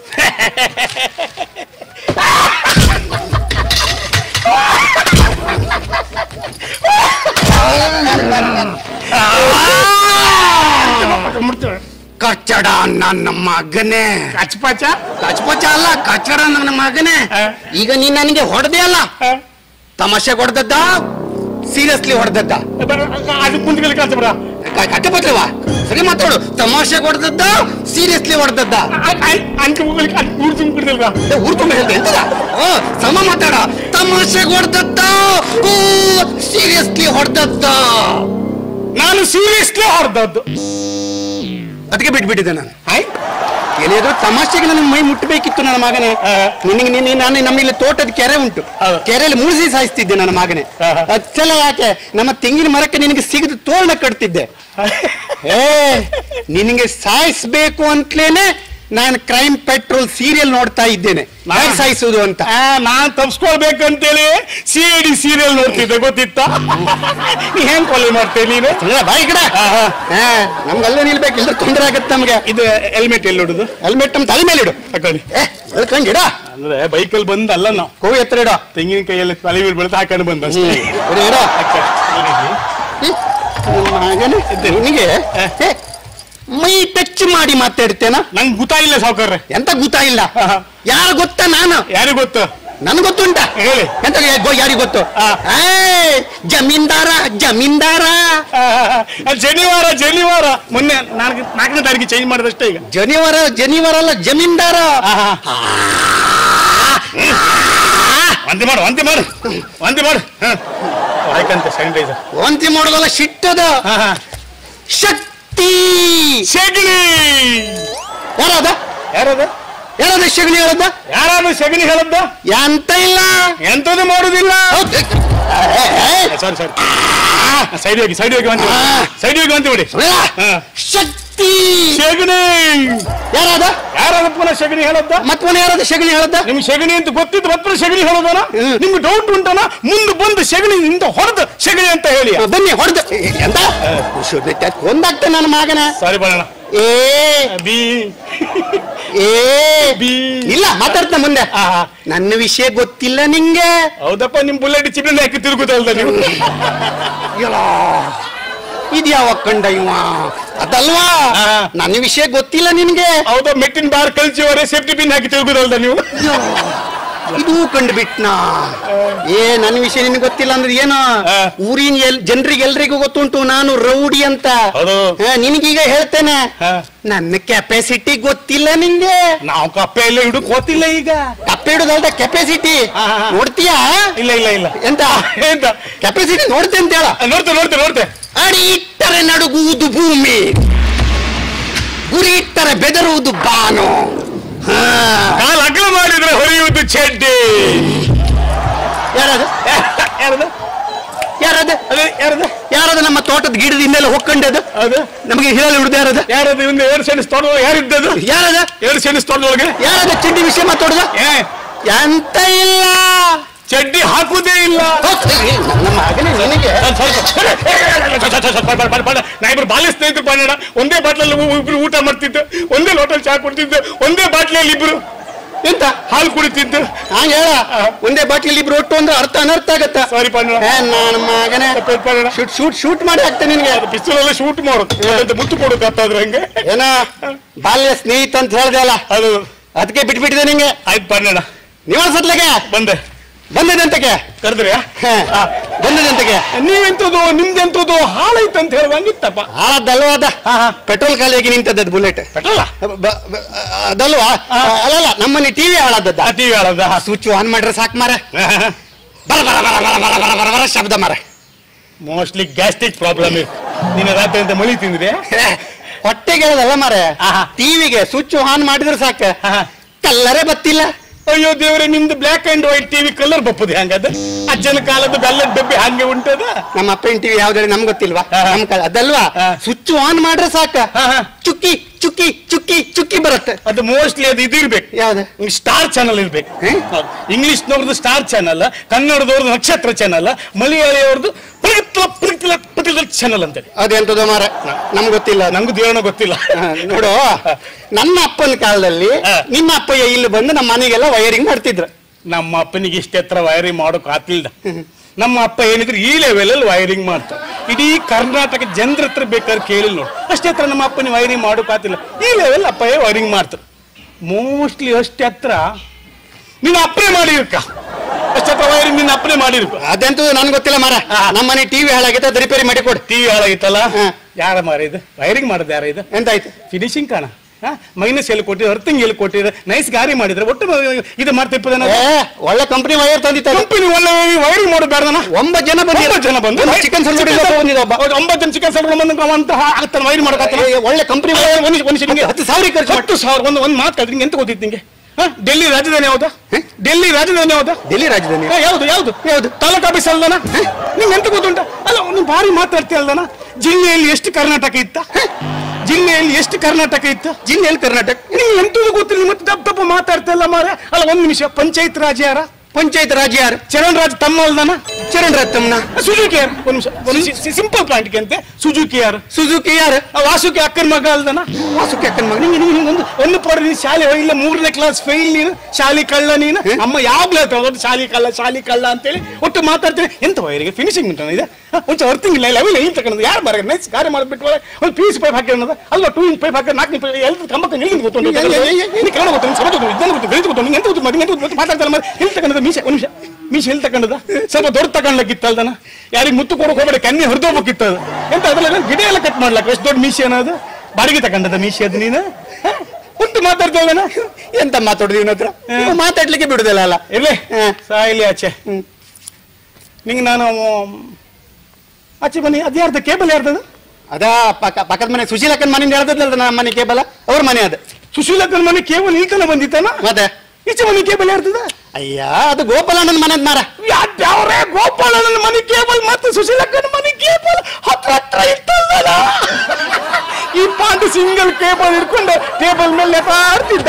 ಮುಡ್ತೇವೆ ಕಚ್ಚಡ ನನ್ನ ಮಗನೇ ಕಚ್ಪಾಚ ಕಚ್ಪಚ ಅಲ್ಲ ಕಚ್ಚಡ ನನ್ನ ಮಗನೇ ಆ. ಈಗ ನೀನ್ ನನಗೆ ಹೊಡೆದೇ ಅಲ್ಲ ತಮಾಷೆ ಹೊಡೆದದ್ದ ಸೀರಿಯಸ್ಲಿ ಹೊಡೆದದ್ದ ಅದು ಕುಂತ್ಕೊಳ್ಳಿ ಕಾಂತ ಬರ ಕಟ್ಟಪತ್ರವಾ ಸರಿ ಮಾತಾಡು ತಮಾಷೆ ಹೊಡೆದದ್ದ ಸೀರಿಯಸ್ಲಿ ಹೊಡೆದದ್ದ ಅಂಕ ಮುಗ್ಲಿಕ್ಕೆ ಅದು ಊರು ತುಂಬಿಡ್ತಿಲ್ವಾ ಊರ್ ತುಂಬ ಹೇಳ್ದೆ ಎಂತದ ಓ, ಸಮ ಮಾತಾಡ ತಮಾಷೆ ಹೊಡೆದದ್ದ ಸೀರಿಯಸ್ಲಿ ಹೊಡೆದದ್ದ ನಾನು ಸೀರಿಯಸ್ಲಿ ಹೊಡೆದದ್ದು ಅದಕ್ಕೆ ಬಿಟ್ಬಿಟ್ಟಿದ್ದೆ ನಾನು ಏನಾದ್ರು ತಮಾಷೆಗೆ ನನ್ನ ಮೈ ಮುಟ್ಟಬೇಕಿತ್ತು ನನ್ನ ಮಗನೇ ನಿನಗೆ ನಿನ್ನೆ ನಾನು ನಮ್ಮ ಇಲ್ಲಿ ತೋಟದ ಕೆರೆ ಉಂಟು ಹೌದು. ಕೆರೆಯಲ್ಲಿ ಮುಳುಸಿ ಸಾಯಿಸ್ತಿದ್ದೆ ನನ್ನ ಮಗನೇ ಹಾ, ಹಾ. ಅಚ್ಚಲ ಯಾಕೆ ನಮ್ಮ ತೆಂಗಿನ ಮರಕ್ಕೆ ನಿನಗೆ ಸಿಗದು ತೋರಣ ಕಟ್ತಿದ್ದೆ ಏ ನಿನಗೆ ಸಾಯಿಸ್ಬೇಕು ಅಂತಲೇನೆ ನಾನು ಕ್ರೈಮ್ ಪೆಟ್ರೋಲ್ ಸೀರಿಯಲ್ ನೋಡ್ತಾ ಇದ್ದೇನೆ ಯಾಕೆ ಸಾಯಿಸುವುದು ಅಂತ ಆ, ನಾನ್ ತಪ್ಸ್ಕೊಳ್ಬೇಕಂತೇಳಿ ಸಿ ಐ ಡಿ ಸೀರಿಯಲ್ ನೋಡ್ತಿದ್ದೆ ಗೊತ್ತಿತ್ತ ನೀ ಹೆಂಗ್ ಕೊಲೆ ಮಾಡ್ತೇನೆ ನೀನು ಸುಮ್ನೆ ಬಾಯಿ ಕಡೆ ನಮ್ಗೆ ಅಲ್ಲೇ ನಿಲ್ಬೇಕು ಇಲ್ಲದ್ರೆ ತೊಂದರೆ ಆಗತ್ತೆ ನಮ್ಗೆ ಇದು ಹೆಲ್ಮೆಟ್ ಎಲ್ಲಿ ನೋಡುದು ಹೆಲ್ಮೆಟ್ ನಮ್ಮ ತಲೆ ಮೇಲೆ ಇಡು ತಕೊಳ್ಳಿ ಏ ಎಳ್ಕಂಗಿಡ ಅಂದ್ರೆ ಬೈಕಲ್ಲಿ ಬಂದಲ್ಲ ನಾವು ಕೋವಿ ಎತ್ತರ ಇಡ ತೆಂಗಿನಕಾಯಲ್ಲಿ ತಲೆ ಮೇಲೆ ಬೆಳೆದು ಹಾಕೊಂಡು ಬಂದ ಅಷ್ಟೇ. ಇಡ ಇಡ ಹ್ಮ್. ಮಗನೇ, ನಿನಗೆ ಏ, ಮೈ ಟಚ್ ಮಾಡಿ ಮಾತಾಡ್ತೇನ ನಂಗೆ ಗೊತ್ತಾಗಿಲ್ಲ ಸಾವುಕಾರ್ರೆ ಎಂತ ಗೊತ್ತಾಗಿಲ್ಲ ಯಾರು ಗೊತ್ತಾ ನಾನು ಯಾರಿಗ್ ಗೊತ್ತು ನನ್ಗೆ ಗೊತ್ತುಂಟ ಹೇಳಿ. ಎಂತ ಯಾರಿಗೆ ಗೊತ್ತು ಆ. ಏ, ಜಮೀನ್ದಾರ ಜಮೀನ್ದಾರ ಆ, ಶನಿವಾರ ಶನಿವಾರ ಮೊನ್ನೆ ನಾಲ್ಕು ನಾಲ್ಕನೇ ತಾರೀಕಿಗೆ ಚೇಂಜ್ ಮಾಡಿದಷ್ಟೇ ಈಗ ಜನಿವಾರ ಜನಿವಾರ ಅಲ್ಲ ಜಮೀನ್ದಾರ ವಾಂತಿ ಮಾಡು ವಾಂತಿ ಮಾಡು ವಾಂತಿ ಮಾಡು ಹ. ಆಯ್ಕಂತೆ ಸ್ಯಾನಿಟೈಸರ್ ವಾಂತಿ ಮಾಡೋದಲ್ಲ ಶಿಟ್ಟದ ಶಕ್ತಿ ಸೆಗಣಿ ಯಾರದ ಯಾರದ ಯಾರದ ಶಗಣಿ ಹೇಳದ ಯಾರಾದ್ರೂ ಸೆಗಣಿ ಹೇಳದ್ದ ಎಂತ ಇಲ್ಲ ಎಂತದು ಮಾಡುದಿಲ್ಲ ಹೌದ್. ಏ, ಏ, ಏ, ಸಾರಿ ಸಾರಿ ಸೈಡ್ ಹೋಗಿ ಸೈಡ್ ಹೋಗಿ ವಾಂತಿ ಆ. ಸೈಡ್ ಹೋಗಿ ವಾಂತಿ ಮಾಡಿ ಸುಳ್ಳ? ಹಾ. ಶಕ್ತಿ ಸೆಗಣಿ ಯಾರದ ಯಾರಾದ ಪುನಃ ಸೆಗಣಿ ಹೇಳದ್ದ ಮತ್ತೊಂದು ಯಾರದ ಶಗಣಿ ಹೇಳದ ನಿಮ್ಗೆ ಸೆಗಣಿ ಅಂತ ಗೊತ್ತಿದ್ದು ಮತ್ತೆ ಸೆಗಣಿ ಹೇಳೋದನ ಹ್ಮ್. ನಿಮ್ಗೆ ಡೌಟ್ ಉಂಟನ ಮುಂದೆ ಬಂದು ಸೆಗಣಿ ಇಂತ ಹೊಡೆದ ಸೆಗಣಿ ಅಂತ ಹೇಳಿ ಬನ್ನಿ ಹೊಡೆದ ಎಂತ ಒಂದಾಗ್ತ ನನ್ನ ಮಗನ ಸಾರಿ ಬರೋಣ ಏ ಬಿ ಏ ಬಿ ಇಲ್ಲ ಮಾತಾಡ್ತ ಮುಂದೆ ಆಹಾ. ನನ್ನ ವಿಷಯ ಗೊತ್ತಿಲ್ಲ ನಿಂಗೆ ಹೌದಪ್ಪ ನಿಮ್ ಬುಲೆಟ್ ಚಿಪ್ಪಿನ ಹಾಕಿ ತಿರುಗುದಲ್ದ ನೀವು ಇದ್ಯಾವ ಕಂಡ ಇವ ಅದಲ್ವಾ ಹಾ. ನನ್ನ ವಿಷಯ ಗೊತ್ತಿಲ್ಲ ನಿನ್ಗೆ ಹೌದಾ ಮೆಟ್ಟಿನ ಬಾರ್ ಕಲ್ಚಿವರೆ ಸೇಫ್ಟಿ ಪಿನ್ ಹಾಕಿ ತಿರುಗುದಲ್ದ ನೀವು ಇದು ಕಂಡು ಬಿಟ್ನಾ ಏ ನನ್ನ ವಿಷಯ ನಿನ್ಗೆ ಗೊತ್ತಿಲ್ಲ ಅಂದ್ರೆ ಏನು ಹಾ. ಊರಿನ ಎಲ್ ಜನರಿಗೆ ಎಲ್ರಿಗೂ ಗೊತ್ತುಂಟು ನಾನು ರೌಡಿ ಅಂತ ಹೌದು. ಹಾ, ನಿನಗೀಗ ಹೇಳ್ತೇನೆ ಹಾ. ನನ್ನ ಕೆಪಾಸಿಟಿ ಗೊತ್ತಿಲ್ಲ ನಿಂಗೆ ನಾವು ಕಪ್ಪೆ ಎಲ್ಲ ಹಿಡು ಗೊತ್ತಿಲ್ಲ ಈಗ ಕಪ್ಪೆ ಹಿಡುದಲ್ದ ಕೆಪಾಸಿಟಿ ಹಾ, ಹಾ, ಹಾ. ನೋಡ್ತೀಯಾ ಇಲ್ಲ ಇಲ್ಲ ಇಲ್ಲ ಎಂತ ಎಂತ ಕೆಪಾಸಿಟಿ ನೋಡ್ತೆ ಅಂತ ಹೇಳ ನೋಡ್ತೆ ನೋಡ್ತೆ ನೋಡ್ತೆ ಅಡಿ ಇಟ್ಟರೆ ನಡುಗುವುದು ಭೂಮಿ ಗುರಿ ಇಟ್ಟರೆ ಬೆದರುವುದು ಬಾನು ಹಾ. ಕಾಲ್ ಅಗಲ ಮಾಡಿದ್ರೆ ಹೊರೆಯುವುದು ಚಡ್ಡಿ ಯಾರದು ಯಾರದು ಯಾರದು ಅದೇ ಯಾರದು ಯಾರದು ನಮ್ಮ ತೋಟದ ಗಿಡದ ಹಿಂದೆಲ್ಲ ಹೊಕ್ಕೊಂಡದು ಅದು ನಮಗೆ ಹೇಳಿ ಹಿಡಿದು ಯಾರದ ಯಾರದು ಒಂದು ಎರಡು ಸೆಣಸ್ ತೊಡೋ ಯಾರಿದ್ದದು ಯಾರದ ಎರಡು ಸೆಣಸ್ ತೊಡದೊಳಗೆ ಯಾರದ ಚಡ್ಡಿ ವಿಷಯ ಮಾತಾಡುದ ಏ ಎಂತ ಇಲ್ಲ ಚಡ್ಡಿ ಹಾಕುದೇ ಇಲ್ಲ ನನ್ನ ಮಗನೇ ನಿನಗೆ ನಾ ಇಬ್ರು ಬಾಲ್ಯ ಸ್ನೇಹಿತರು ಬಾಣ ಒಂದೇ ಬಾಟ್ಲಲ್ಲಿ ಇಬ್ರು ಊಟ ಮಾಡ್ತಿದ್ದು ಒಂದೇ ಲೋಟಲ್ ಚಾ ಕುಡ್ತಿದ್ದು ಒಂದೇ ಬಾಟ್ಲಿಯಲ್ಲಿ ಇಬ್ರು ಎಂತ ಹಾಲು ಕುಡಿತಿದ್ದು ಹಂಗ ಹೇಳ ಒಂದೇ ಬಾಟ್ಲಿ ಇಬ್ರು ಒಟ್ಟು ಅಂದ್ರೆ ಅರ್ಥ ಅನರ್ಥ ಆಗತ್ತ ಸಾರಿ ಪಾಂಡ ನನ್ನ ಮಗನೇ ಶೂಟ್ ಶೂಟ್ ಶೂಟ್ ಮಾಡಿ ಹಾಕ್ತೇನೆ ನಿನ್ಗೆ ಪಿಸ್ತೂಲ್ ಎಲ್ಲ ಶೂಟ್ ಮಾಡೋದು ಅಂತ ಮುತ್ತು ಕೊಡೋದು ಅತ್ತಾದ್ರೆ ಹಂಗೆ ಏನ ಬಾಲ್ಯ ಸ್ನೇಹಿತ ಅಂತ ಹೇಳ್ದೆ ಅಲ್ಲ ಅದು ಅದಕ್ಕೆ ಬಿಟ್ಬಿಟ್ಟಿದೆ ನಿಂಗೆ ಆಯ್ತು ಪಾಂಡಣ ನೀವು ಸತ್ಲೆಗೆ ಬಂದೆ ಬಂದದಂತಕ್ಕೆ ಕರೆದ್ರೆ ಬಂದದಂತಕ್ಕೆ ನೀವೆಂತದು ನಿಮ್ದೆಂತದು ಹಾಳೈತಂತ ಹೇಳುವಂಗಿತ್ತಪ್ಪ ಹಾಳದ್ದಲ್ವಾ ಅದ ಪೆಟ್ರೋಲ್ ಖಾಲಿಯಾಗಿ ನಿಂತದ್ದು ಬುಲೆಟ್ ಪೆಟ್ರೋಲ ಬ- ಬ- ಅದಲ್ವಾ ಅಲ್ಲಲ್ಲ ನಮ್ಮನೆ ಟಿವಿ ಹಾಳಾದದ್ದ ಆ ಟಿವಿ ಹೇಳದ ಸ್ವಿಚ್ ಆನ್ ಮಾಡ್ರೆ ಸಾಕು ಮಾರ ಬರ ಬರ ಬರ ಬರ ಬರ ಬರ ಬರ ಬರ ಶಬ್ದ ಮಾರ ಮೋಸ್ಟ್ಲಿ ಗ್ಯಾಸ್ಟ್ರಿಕ್ ಪ್ರಾಬ್ಲಮ್ ನಿನ್ನ ರಾತ್ರಿ ಅಂತ ಮಳಿ ತಿಂದ್ರೆ ಏ, ಹೊಟ್ಟೆಗೆ ಹೇಳದಲ್ಲ ಮಾರ ಆಹಾ. ಟಿವಿಗೆ ಸ್ವಿಚ್ ಆನ್ ಮಾಡಿದ್ರೆ ಸಾಕ ಆಹಾ. ಕಲ್ಲರೇ ಬತ್ತಿಲ್ಲ ಅಯ್ಯೋ ದೇವ್ರೆ ನಿಮ್ದು black and white TV colour ಬಪ್ಪುದು ಹೆಂಗದ ಅಜ್ಜನ ಕಾಲದ ಬೆಲ್ಲದ ಡಬ್ಬಿ ಹಂಗೆ ಉಂಟದ ನಮ್ಮ ಅಪ್ಪನ ಟಿವಿ ಯಾವ್ದಾರೆ ನಮ್ಗೆ ಗೊತ್ತಿಲ್ವಾ ಆಹಾ. ನಮ್ ಕಡೆ ಅದಲ್ವಾ ಹಾ. ಸ್ವಿಚ್ ಆನ್ ಮಾಡ್ರೆ ಸಾಕ ಆಹಾ. ಚುಕ್ಕಿ ಚುಕ್ಕಿ ಚುಕ್ಕಿ ಚುಕ್ಕಿ ಬರುತ್ತೆ ಅದು ಮೋಸ್ಟ್ಲಿ ಅದು ಇದು ಇರ್ಬೇಕು ಯಾವ್ದು ಸ್ಟಾರ್ ಚಾನಲ್ ಇರ್ಬೇಕು ಹ್ಮ್? ಇಂಗ್ಲಿಷ್ನವ್ರದ್ದು ಸ್ಟಾರ್ ಚಾನಲ್ ಕನ್ನಡದವ್ರದ್ದು ನಕ್ಷತ್ರ ಚಾನಲ್ ಮಲಯಾಳಿಯವ್ರದ್ದು ಪ್ರತಿಲ ಪ್ರತಿಲ ಪ್ರತಿಲ ಚಾನಲ್ ಅಂತೇಳಿ ಅದೆಂತದ ಮಾರ ನಮ್ಗೆ ಗೊತ್ತಿಲ್ಲ ನಂಗೂ ದೇವನ ಗೊತ್ತಿಲ್ಲ ಹಾ, ನೋಡು ನನ್ನ ಅಪ್ಪನ ಕಾಲದಲ್ಲಿ ಹಾ. ನಿಮ್ಮ ಅಪ್ಪಯ್ಯ ಇಲ್ಲಿ ಬಂದು ನಮ್ಮ ಮನೆಗೆಲ್ಲ ವೈರಿಂಗ್ ಮಾಡ್ತಿದ್ರು ನಮ್ಮ ಅಪ್ಪನಿಗೆ ಇಷ್ಟ ಎತ್ತರ ವೈರಿಂಗ್ ಮಾಡೋಕ್ ಆತಿಲ್ದ ನಮ್ಮ ಅಪ್ಪ ಏನಿದ್ರು ಈ ಲೆವೆಲ್ ಅಲ್ಲಿ ವೈರಿಂಗ್ ಮಾಡ್ತಾರೆ ಇಡೀ ಕರ್ನಾಟಕ ಜನರ ಹತ್ರ ಬೇಕಾದ್ರೆ ಕೇಳಿಲ್ಲ ನೋಡು ಅಷ್ಟೇ ಹತ್ರ ನಮ್ಮ ಅಪ್ಪನ ವೈರಿಂಗ್ ಮಾಡೋಕ್ ಆತಿಲ್ಲ ಈ ಲೆವೆಲ್ ಅಪ್ಪ ವೈರಿಂಗ್ ಮಾಡ್ತಾರೆ ಮೋಸ್ಟ್ಲಿ ಅಷ್ಟೇ ಹತ್ರ ನಿನ್ನ ಅಪ್ಪನೇ ಮಾಡಿರ್ಕ ಅಷ್ಟೇ ಹತ್ರ ವೈರಿಂಗ್ ನಿನ್ನ ಅಪ್ಪನೇ ಮಾಡಿರ್ಕ ಅದೆಂತೂ ನನ್ಗೆ ಗೊತ್ತಿಲ್ಲ ಮಾರ ಹಾ. ನಮ್ಮ ಮನೆ ಟಿವಿ ಹಾಳಾಗಿತ್ತು ಅದು ರಿಪೇರಿ ಮಾಡಿ ಕೊಡು ಟಿವಿ ಹಾಳಾಗಿತ್ತಲ್ಲ ಹಾ. ಯಾರ ಮಾರ ಇದು ವೈರಿಂಗ್ ಮಾಡೋದು ಯಾರ ಇದು ಎಂತಾಯ್ತು ಫಿನಿಶಿಂಗ್ ಕಾಣ ಮೈನಸ್ ಎಲ್ಲಿ ಕೊಟ್ಟಿದ್ರೆ ಅರ್ಥಿಂಗ್ ಎಲ್ಲಿ ಕೊಟ್ಟಿದ್ರೆ ನೈಸ್ ಗಾರಿ ಮಾಡಿದ್ರೆ ಒಟ್ಟು ಇದು ಮಾಡ್ತಿಪ್ಪದನ ಏ ಒಳ್ಳೆ ಕಂಪನಿ ವೈರ್ ತಂದಿತ್ತ ಕಂಪನಿ ಒಳ್ಳೆ ವೈರಿಂಗ್ ಮಾಡೋದು ಬೇಡದನ ಒಂಬತ್ತು ಜನ ಬಂದಿದ್ರು. ಒಂಬತ್ತು ಜನ ಬಂದು ಒಂದು ಚಿಕನ್ ಸಂಗಡಿ ಬಂದಿದ್ದ ಒಬ್ಬ. ಹೌದು, ಒಂಬತ್ತು ಜನ ಚಿಕನ್ ಸಂಗಡಿ ಬಂದು ಅಂತ ಆಗ್ತಾನೆ ವೈರಿಂಗ್ ಮಾಡೋಕತ್ತಾನ ಏ, ಒಳ್ಳೆ ಕಂಪನಿ ಒಂದು ಒಂದು ನಿಮಿಷ ಹತ್ತು ಸಾವಿರ ಖರ್ಚು ಹತ್ತು ಸಾವಿರ ಒಂದು ಒಂದು ಮಾತು ಕಲ್ತ್ರಿ ನಿಂಗೆ ಎಂತ ಗೊತ್ತಿತ್ತು ನಿಂಗೆ ಹ? ಡೆಲ್ಲಿ ರಾಜಧಾನಿ ಯಾವ್ದು ಹ? ಡೆಲ್ಲಿ ರಾಜಧಾನಿ ಯಾವ್ದು ಡೆಲ್ಲಿ ರಾಜಧಾನಿ ಹ, ಯಾವ್ದು ಯಾವ್ದು ಯಾವ್ದು ತಾಲೂಕು ಆಫೀಸ್ ಅಲ್ದನ ನಿಂಗೆ ಎಂತ ಗೊತ್ತುಂಟ ಅಲ್ಲ ನೀನು ಭಾರಿ ಮಾತಾಡ್ತೀಯ ಅಲ್ದನ ಜಿಲ್ಲೆಯಲ್ಲಿ ಎಷ್ಟು ಕರ್ನಾಟಕ ಇತ್ತ ಜಿಲ್ಲೆಯಲ್ಲಿ ಎಷ್ಟು ಕರ್ನಾಟಕ ಇತ್ತು ಜಿಲ್ಲೆಯಲ್ಲಿ ಕರ್ನಾಟಕ ನಿಂಗೆ ಎಂತದು ಗೊತ್ತಿಲ್ಲ ಮತ್ತೆ ದಪ್ಪ ದಪ್ಪ ಮಾತಾಡ್ತಾ ಇಲ್ಲ ಮಾರ ಅಲ್ಲ ಒಂದ್ ನಿಮಿಷ ಪಂಚಾಯತ್ ರಾಜ್ ಯಾರ ಪಂಚಾಯತ್ ರಾಜ್ ಯಾರು ಚರಣ್ ರಾಜ್ ತಮ್ಮ ಅಲ್ದನ ಚರಣ್ ರತ್ನಮ್ನ ಸುಜುಕಿ ಯಾರು ಒಂದ್ ನಿಮಿಷ ಒಂದ್ ನಿಮಿಷ ಸಿಂಪಲ್ ಪಾಯಿಂಟ್ ಅಂತೆ ಸುಜುಕಿ ಯಾರು ಸುಜುಕಿ ಯಾರು ಆ ವಾಸುಕಿ ಅಕ್ಕನ ಮಗ ಅಲ್ದನ ವಾಸುಕಿ ಅಕ್ಕನ ಮಗ ನಿಂಗೆ ನಿಂಗೆ ಒಂದು ಒಂದು ಪಡ ನೀನು ಶಾಲೆ ಇಲ್ಲ ಮೂರನೇ ಕ್ಲಾಸ್ ಫೇಲ್ ನೀನು ಶಾಲಿ ಕಳ್ಳ ನೀನು ಅಮ್ಮ ಯಾವಾಗ್ಲೂ ಹೇಳ್ತಾಳೆ ಒಂದು ಶಾಲಿ ಕಳ್ಳ ಶಾಲಿ ಕಳ್ಳ ಅಂತೇಳಿ ಒಟ್ಟು ಮಾತಾಡ್ತೇನೆ ಎಂತ ವೈರಿಗೆ ಫಿನಿಶಿಂಗ್ ಉಂಟು ಇದೆ ಒಂಚೂರು ಅರ್ಥಿಂಗ್ ಇಲ್ಲ ಲೆವೆಲ್ ಏನು ತಗೊಂಡು ಯಾರು ಬರ ನೈಸ್ ಕಾರ್ಯ ಮಾಡಿಬಿಟ್ಟು ಒಂದು ಪೀಸ್ ಪೈಪ್ ಹಾಕಿ ಅನ್ನೋದು ಅಲ್ವಾ ಟೂ ಇಂಚ್ ಪೈಪ್ ಹಾಕಿ ನಾಲ್ಕು ಇಂಚ್ ಎಲ್ಲ ಕಂಬಕ್ಕೆ ನಿಲ್ಲಿಂದ ಗೊತ್ತು ಏ, ಏ, ಏ, ಏ, ನೀನು ಕನ್ನಡ ಗೊತ್ತು ನಿನ್ ಸಮಾಜ ಗೊತ್ತು ವಿಜ್ಞಾನ ಗೊತ್ತು ಗಣಿತ ಗೊತ್ತು ನಿಂಗೆ ಎಂತ ಗೊತ್ತು ಮತ್ತೆ ಎಂತ ಗೊತ್ತು ಮಾತಾಡ್ತಾರೆ ಮತ್ತೆ ಎಲ್ಲಿ ತಗೊಂಡದ ಮೀಸೆ ಒಂದು ನಿಮಿಷ ಮೀಸೆ ಎಲ್ಲಿ ತಗೊಂಡದ ಸ್ವಲ್ಪ ದೊಡ್ಡ ತಗೊಂಡ್ಲಕ್ಕಿತ್ತಲ್ದನ ಯಾರಿಗೆ ಮುತ್ತು ಕೊಡೋಕೆ ಹೋಗ್ಬೇಡ ಕನ್ನಿ ಹೊರದೋಗ್ಬೇಕಿತ್ತು ಅದು ಎಂತ ಅದ್ರಲ್ಲಿ ಗಿಡ ಎಲ್ಲ ಕಟ್ ಮಾಡ್ಲಕ್ಕ ಎಷ್ಟು ದೊಡ್ಡ ಮೀಸೆ ಅನ್ನೋದು ಬಾಡಿಗೆ ತಗೊಂಡದ ಮೀಸೆ ಅದು ನೀನು ಹ? ಒಟ್ಟು ಮಾತಾಡ್ತೇವನ ಎಂತ ಮಾತಾಡುದು ಇವನ ಹತ್ರ ಇವ ಮಾತಾಡ್ಲಿಕ್ಕೆ ಬಿಡುದಿಲ್ಲ ಅಲ್ಲ ಇರ್ಲಿ ಹ. ಸಾಯಿಲಿ ಆಚೆ ನಿಂಗೆ ನಾನು ಆಚೆ ಬನ್ನಿ ಅದು ಯಾರ್ದು ಕೇಬಲ್ ಯಾರ್ದದು ಅದ ಪಕ್ಕ ಪಕ್ಕದ ಮನೆ ಸುಶೀಲಕ್ಕನ ಮನೆಯಿಂದ ಹೇಳ್ದಲ್ಲ ನಮ್ಮ ಮನೆ ಕೇಬಲ ಅವ್ರ ಮನೆ ಅದು ಸುಶೀಲಕ್ಕನ ಮನೆ ಕೇಬಲ್ ಈ ತನ ಬಂದಿತ್ತಾನ ಮತ್ತೆ ಈಚೆ ಮನೆ ಕೇಬಲ್ ಯಾರ್ದದ ಅಯ್ಯ ಅದು ಗೋಪಾಲಣ್ಣನ ಮನೆದ್ ಮಾರ ಯಾವ್ರೇ ಗೋಪಾಲನ ಮನೆ ಕೇಬಲ್ ಮತ್ತೆ ಸುಶೀಲಕ್ಕನ ಮನೆ ಕೇಬಲ್ ಹತ್ರ ಹತ್ರ ಇರ್ತದಲ್ಲ ಈ ಪಾಂಡು ಸಿಂಗಲ್ ಕೇಬಲ್ ಹಿಡ್ಕೊಂಡು ಟೇಬಲ್ ಮೇಲೆ ನೆಪಾಡ್ತಿದ್ದ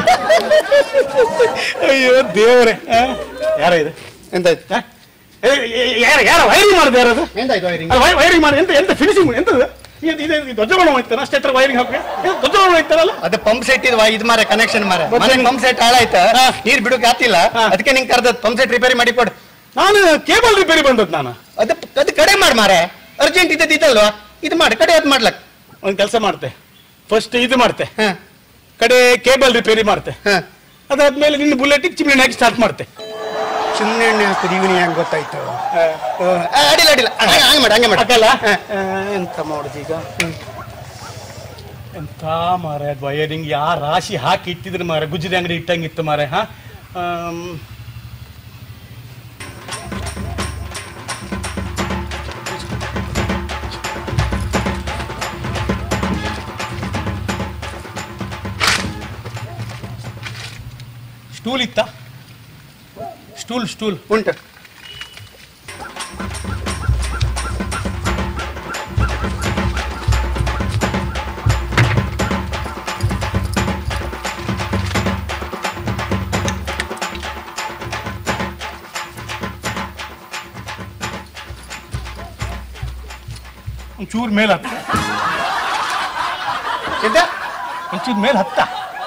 ಅಯ್ಯೋ ದೇವ್ರೆ ಆ? ಯಾರ ಇದು ಎಂತಾಯ್ತು ಆ? ಏ, ಏ, ಯಾರ ಯಾರ ವೈರಿಂಗ್ ಮಾಡಿದೆ ಯಾರದು ಎಂತಾಯ್ತು ವೈರಿಂಗ್ ಅಲ್ಲ, ವೈ- ವೈರಿಂಗ್ ಮಾಡಿ ಎಂತ ಎಂತ ಫಿನಿಶಿಂಗ್ ಎಂತದು ಇದು ಇದು ಇದು ದೊಡ್ಡ ಬಣ್ಣ ಹೋಯ್ತಾನ ಅಷ್ಟೇ ಹತ್ರ ವೈರಿಂಗ್ ಹಾಕಿ ದೊಡ್ಡ ಬಣ್ಣ ಹೋಯ್ತಾರಲ್ಲ ಅದು ಪಂಪ್ ಸೆಟ್ ಇದು ಇದು ಮಾರ ಕನೆಕ್ಷನ್ ಮಾರ ಮತ್ತೆ ಮನೆ ನೀನ್- ಪಂಪ್ ಸೆಟ್ ಹಾಳಾಯ್ತ ಹಾ. ನೀರ್ ಬಿಡೋಕೆ ಆತಿಲ್ಲ ಹಾ. ಅದಕ್ಕೆ ನಿಂಗೆ ಕರ್ದದ್ ಪಂಪ್ ಸೆಟ್ ರಿಪೇರಿ ಮಾಡಿ ಕೊಡು ನಾನು ಕೇಬಲ್ ರಿಪೇರಿ ಬಂದದ್ದು ನಾನು ಅದು ಅದು ಕಡೆ ಮಾಡ್ ಮಾರೆ ಅರ್ಜೆಂಟ್ ಇದ್ದದ್ದು ಇದಲ್ವಾ ಇದು ಮಾಡಿ ಕಡೆ ಅದು ಮಾಡ್ಲಕ್ ಒಂದು ಕೆಲಸ ಮಾಡ್ತೆ ಫಸ್ಟ್ ಇದು ಮಾಡ್ತೆ ಹ ಕಡೆ ಕೇಬಲ್ ರಿಪೇರಿ ಮಾಡ್ತೆ ಹ ಅದಾದ್ಮೇಲೆ ನಿನ್ನ ಬುಲೆಟ್ ಚಿಮ್ನಿ ಹಾಕಿ ಸ್ಟಾರ್ಟ್ ಮಾಡ್ತೆ ಸುಮ್ಮನೆ ಎಣ್ಣೆ ಹಾಕುದು ಇವನಿ ಹೆಂಗ್ ಗೊತ್ತಾಯ್ತು ಆ, ಅಡಿಲ್ಲ ಅಡಿಲ್ಲ ಹಂಗೆ ಹಂಗೆ ಮಾಡಿ ಹಂಗೆ ಮಾಡಿ ಹಾಕಲ್ಲ ಹ. ಎಂತ ಮಾಡುದು ಈಗ ಎಂತ ಮಾರ ವಯರಿಂಗ್ ಯಾ ರಾಶಿ ಹಾಕಿ ಇಟ್ಟಿದ್ರು ಮಾರ ಗುಜ್ರಿ ಅಂಗಡಿ ಇಟ್ಟಂಗಿತ್ತು ಮಾರ ಹಾ ಆಮ್, ಸ್ಟೂಲ್ ಇತ್ತ ಸ್ಟೂಲ್ ಸ್ಟೂಲ್ ಉಂಟು ಒಂಚೂರು ಮೇಲೆ ಹತ್ತ ಎಂತ ಒಂಚೂರು ಮೇಲೆ ಹತ್ತ